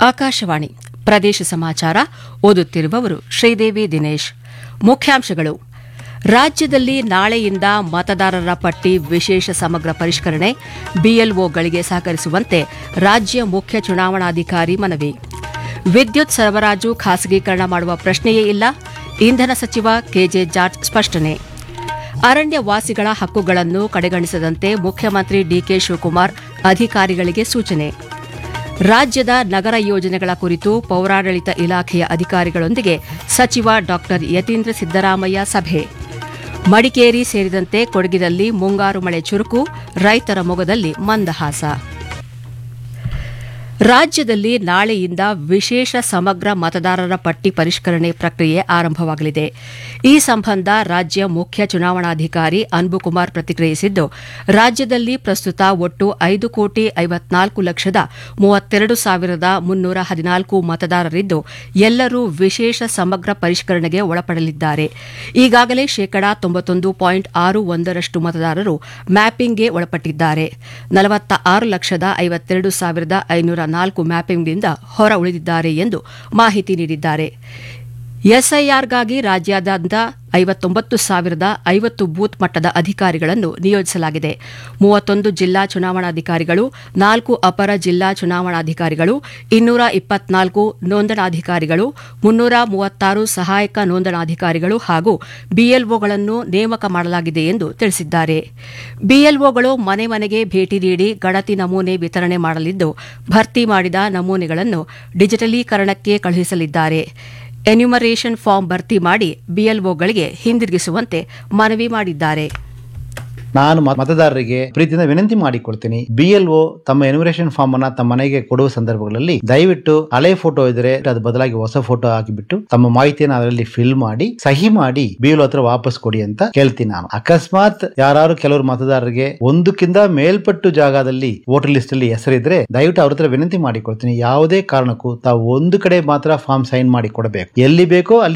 ಆಕಾಶವಾಣಿ ಪ್ರದೇಶ ಸಮಾಚಾರ ಓದುತ್ತಿರುವವರು ಶ್ರೀದೇವಿ ದಿನೇಶ್ ಮುಖ್ಯಾಂಶಗಳು ರಾಜ್ಯದಲ್ಲಿ ನಾಳೆಯಿಂದ ಮತದಾರರ ಪಟ್ಟಿ ವಿಶೇಷ ಸಮಗ್ರ ಪರಿಷ್ಕರಣೆ ಬಿಎಲ್ಒಗಳಿಗೆ ಸಹಕರಿಸುವಂತೆ ರಾಜ್ಯ ಮುಖ್ಯ ಚುನಾವಣಾಧಿಕಾರಿ ಮನವಿ ವಿದ್ಯುತ್ ಸರಬರಾಜು ಖಾಸಗೀಕರಣ ಮಾಡುವ ಪ್ರಶ್ನೆಯೇ ಇಲ್ಲ ಇಂಧನ ಸಚಿವ ಕೆಜೆ ಜಾರ್ಜ್ ಸ್ಪಷ್ಟನೆ ಅರಣ್ಯ ವಾಸಿಗಳ ಹಕ್ಕುಗಳನ್ನು ಕಡೆಗಣಿಸದಂತೆ ಮುಖ್ಯಮಂತ್ರಿ ಡಿಕೆ ಶಿವಕುಮಾರ್ ಅಧಿಕಾರಿಗಳಿಗೆ ಸೂಚನೆ ರಾಜ್ಯದ ನಗರ ಯೋಜನೆಗಳ ಕುರಿತು ಪೌರಾಡಳಿತ ಇಲಾಖೆಯ ಅಧಿಕಾರಿಗಳೊಂದಿಗೆ ಸಚಿವ ಡಾ ಯತೀಂದ್ರ ಸಿದ್ದರಾಮಯ್ಯ ಸಭೆ ಮಡಿಕೇರಿ ಸೇರಿದಂತೆ ಕೊಡಗಿನಲ್ಲಿ ಮುಂಗಾರು ಮಳೆ ಚುರುಕು ರೈತರ ಮೊಗದಲ್ಲಿ ಮಂದಹಾಸ ರಾಜ್ಯದಲ್ಲಿ ನಾಳೆಯಿಂದ ವಿಶೇಷ ಸಮಗ್ರ ಮತದಾರರ ಪಟ್ಟಿ ಪರಿಷ್ಕರಣೆ ಪ್ರಕ್ರಿಯೆ ಆರಂಭವಾಗಲಿದೆ ಈ ಸಂಬಂಧ ರಾಜ್ಯ ಮುಖ್ಯ ಚುನಾವಣಾಧಿಕಾರಿ ಅನ್ಬುಕುಮಾರ್ ಪ್ರತಿಕ್ರಿಯಿಸಿದ್ದು ರಾಜ್ಯದಲ್ಲಿ ಪ್ರಸ್ತುತ ಒಟ್ಟು ಐದು ಕೋಟಿ ಐವತ್ನಾಲ್ಕು ಲಕ್ಷದ ಮೂವತ್ತೆರಡು ಸಾವಿರದ ಮುನ್ನೂರ ಹದಿನಾಲ್ಕು ಮತದಾರರಿದ್ದು ಎಲ್ಲರೂ ವಿಶೇಷ ಸಮಗ್ರ ಪರಿಷ್ಕರಣೆಗೆ ಒಳಪಡಲಿದ್ದಾರೆ ಈಗಾಗಲೇ ಶೇಕಡಾ ತೊಂಬತ್ತೊಂದು ಪಾಯಿಂಟ್ ಆರು ಒಂದರಷ್ಟು ಮತದಾರರು ಮ್ಯಾಪಿಂಗ್ಗೆ ಒಳಪಟ್ಟಿದ್ದಾರೆ ನಲವತ್ತ ಆರು ಲಕ್ಷದ ಐವತ್ತೆರಡು ಸಾವಿರದ ಐನೂರ ನಾಲ್ಕು ಮ್ಯಾಪಿಂಗ್ನಿಂದ ಹೊರ ಉಳಿದಿದ್ದಾರೆ ಎಂದು ಮಾಹಿತಿ ನೀಡಿದ್ದಾರೆ ಎಸ್ಐಆರ್ಗಾಗಿ ರಾಜ್ಯಾದ್ಯಂತ ಐವತ್ತೊಂಬತ್ತು ಸಾವಿರದ ಐವತ್ತು ಬೂತ್ ಮಟ್ಟದ ಅಧಿಕಾರಿಗಳನ್ನು ನಿಯೋಜಿಸಲಾಗಿದೆ ಮೂವತ್ತೊಂದು ಜಿಲ್ಲಾ ಚುನಾವಣಾಧಿಕಾರಿಗಳು ನಾಲ್ಕು ಅಪರ ಜಿಲ್ಲಾ ಚುನಾವಣಾಧಿಕಾರಿಗಳು ಇನ್ನೂರ ಇಪ್ಪತ್ನಾಲ್ಕು ನೋಂದಣಾಧಿಕಾರಿಗಳು ಮುನ್ನೂರ ಮೂವತ್ತಾರು ಸಹಾಯಕ ನೋಂದಣಾಧಿಕಾರಿಗಳು ಹಾಗೂ ಬಿಎಲ್ಒಗಳನ್ನು ನೇಮಕ ಮಾಡಲಾಗಿದೆ ಎಂದು ತಿಳಿಸಿದ್ದಾರೆ ಬಿಎಲ್ಒಗಳು ಮನೆ ಮನೆಗೆ ಭೇಟಿ ನೀಡಿ ಗಣತಿ ನಮೂನೆ ವಿತರಣೆ ಮಾಡಲಿದ್ದು ಭರ್ತಿ ಮಾಡಿದ ನಮೂನೆಗಳನ್ನು ಡಿಜಿಟಲೀಕರಣಕ್ಕೆ ಕಳುಹಿಸಲಿದ್ದಾರೆ ಎನ್ಯುಮರೇಷನ್ ಫಾರ್ಮ್ ಭರ್ತಿ ಮಾಡಿ ಬಿಎಲ್ಒಗಳಿಗೆ ಹಿಂದಿರುಗಿಸುವಂತೆ ಮನವಿ ಮಾಡಿದ್ದಾರೆ ನಾನು ಮ- ಮತದಾರರಿಗೆ ಪ್ರೀತಿಯಿಂದ ವಿನಂತಿ ಮಾಡಿಕೊಳ್ತೀನಿ ಬಿಎಲ್ಒ ತಮ್ಮ ಎನ್ಯುಮರೇಷನ್ ಫಾರ್ಮ್ ಅನ್ನ ತಮ್ಮ ಮನೆಗೆ ಕೊಡುವ ಸಂದರ್ಭಗಳಲ್ಲಿ ದಯವಿಟ್ಟು ಹಳೆ ಫೋಟೋ ಇದ್ರೆ ಅದು ಬದಲಾಗಿ ಹೊಸ ಫೋಟೋ ಹಾಕಿಬಿಟ್ಟು ತಮ್ಮ ಮಾಹಿತಿಯನ್ನು ಅದರಲ್ಲಿ ಫಿಲ್ ಮಾಡಿ ಸಹಿ ಮಾಡಿ ಬಿಎಲ್ಒ ಹತ್ರ ವಾಪಸ್ ಕೊಡಿ ಅಂತ ಕೇಳ್ತೀನಿ ನಾನು ಅಕಸ್ಮಾತ್ ಯಾರು ಕೆಲವರು ಮತದಾರರಿಗೆ ಒಂದಕ್ಕಿಂತ ಮೇಲ್ಪಟ್ಟು ಜಾಗದಲ್ಲಿ ವೋಟರ್ ಲಿಸ್ಟ್ ಅಲ್ಲಿ ಹೆಸರಿದ್ರೆ ದಯವಿಟ್ಟು ಅವ್ರ ಹತ್ರ ವಿನಂತಿ ಮಾಡಿಕೊಳ್ತೀನಿ ಯಾವುದೇ ಕಾರಣಕ್ಕೂ ತಾವು ಒಂದು ಕಡೆ ಮಾತ್ರ ಫಾರ್ಮ್ ಸೈನ್ ಮಾಡಿ ಕೊಡಬೇಕು ಎಲ್ಲಿ ಬೇಕೋ ಅಲ್ಲಿ